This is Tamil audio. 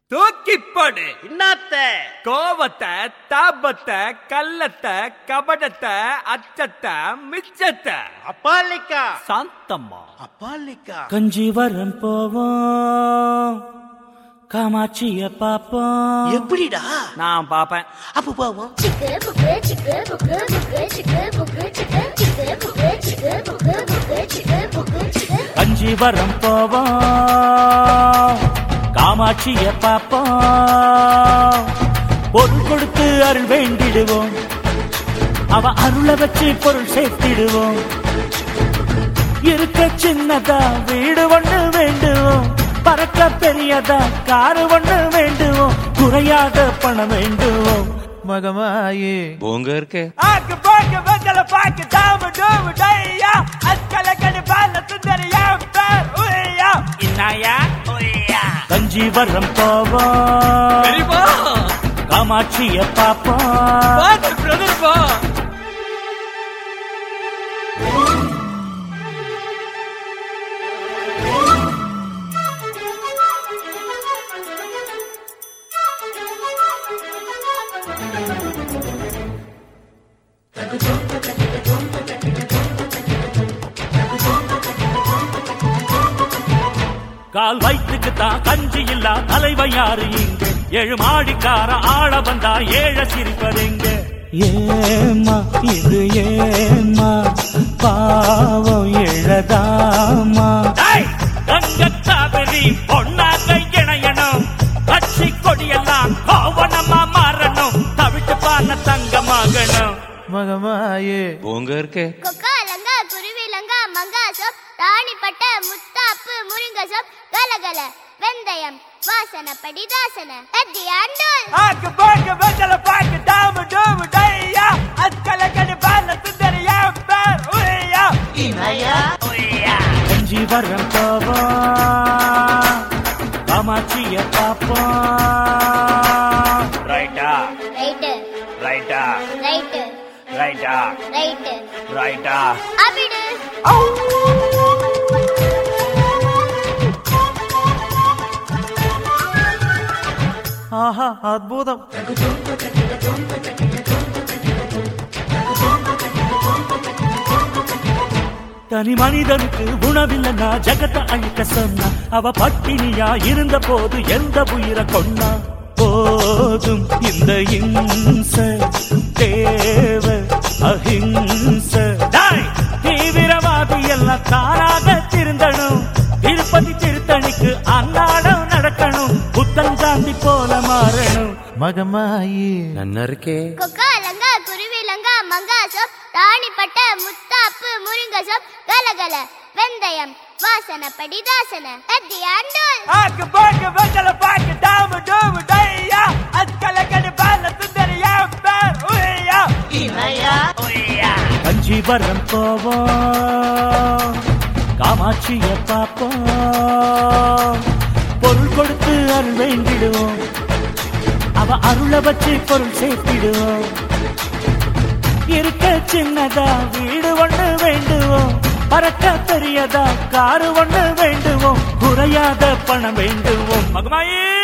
தூக்கிப்படு இன்னாத்த கோவத்தை தாபத்தை கள்ளத்தை கபடத்தை அச்சத்தை மிச்சத்தை அப்பாலிக்கா சாந்தம்மா அப்பாலிக்கா கஞ்சிவரம் போவோம் காமாட்சிய பாப்போம் எப்படிடா நான் பாப்பேன் அப்ப பாவம் chicken, bukke, chicken, bukke, bukke, chicken, bukke, chicken, chicken, bukke, chicken, bukke, bukke, chicken, bukke, chicken. Kanjivaram போவோம் காமாட்சிய பாப்போம் பொருள் கொடுத்து அருள் வேண்டிடுவோம் அவ அருளை வச்சு பொருள் சேர்த்திடுவோம் இருக்க சின்னதா வீடு ஒண்ணு வேண்டுவோம் பறக்க பெரியதா காரு ஒண்ணு வேண்டுவோம் குறையாத பணம் வேண்டுவோம் மகமாயே போங்க இருக்கே ஆக்கு பாக்கு வெத்தல பாக்கு தாம டூமு டையா அஸ்கல கனி பால சுந்தரியா பேர் உய்யா இன்னாயா உய்யா கஞ்சிவரம் போவோம் பெரியப்பா காமாட்சிய பாப்போம் பாத்து பிரதர் பா கால் வயிற்றுக்கு தான் கஞ்சி இல்லா தலைவன் யாரு இங்க ஏழு மாடிக்கார ஆள வந்தா ஏழ சிரிப்பதெங்க ஏமா இது ஏமா பாவம் எழதாமா கங்கத்தாபரி பொன்னாக இணையணும் கட்சி கொடியெல்லாம் கோவணமா மாறணும் தவிட்டு பான தங்கமாகணும் மகமாயே போங்க இருக்கே கொக்கா லங்கா குருவி லங்கா மங்கா சோப் ராணிப்பட்ட முத்தாப்பு முருங்க சோப் கலகல வெந்தயம் வாசனப்படி தாசன அத்தி ஆண்டோல் ஆக்கு பாக்கு வெத்தல பாக்கு தாம டூமு டையா அஸ்கல கனி பால சுந்தரியா பேர் உய்யா இனாயா கஞ்சிவரம் போவோம் காமாட்சிய பாப்போம் ரைட்டா ரைட்டு ரைட்டா ரைட்டு ரைட்டா ரைட்டு ரைட்டா அபிடு ஆஹா அற்புதம் தனி மனிதனுக்கு உணவில்லைன்னா ஜகத்தை அழிக்க சொன்னா அவ பட்டினியா இருந்த போது எந்த உயிரை கொன்னா போதும் இந்த இம்ச தேவ அஹிம்ச டேய், தீவிரவாதி எல்லாம் தானாக திருந்தணும் திருப்பதி திருத்தணிக்கு அன்னாடம் நடக்கணும் புத்தஞ்சாந்தி போல மாறணும் மகமாயி நன்னா இருக்கே கொக்கா லங்கா குருவி லங்கா மங்கா சோப் ராணிப்பட்ட முத்தாப்பு முருங்க சோப் கலகல வெந்தயம் வாசனப்படி தாசன அத்தி ஆண்டோல் ஆக்கு பாக்கு வெத்தல பாக்கு தாம டூமு டையா அஸ்கல கனி பால சுந்தரியா பேர் உய்யா இனாயா கஞ்சிவரம் போவோம் காமாட்சிய பாப்போம் பொருள் கொடுத்து அருள் வேண்டிடுவோம் அவ அருளை வச்சு பொருள் சேர்த்திடுவோம் இருக்க சின்னதா வீடு ஒண்ணு வேண்டுவோம் பறக்க பெரியதா காரு ஒண்ணு வேண்டுவோம் குறையாத பணம் வேண்டுவோம் மகமாயே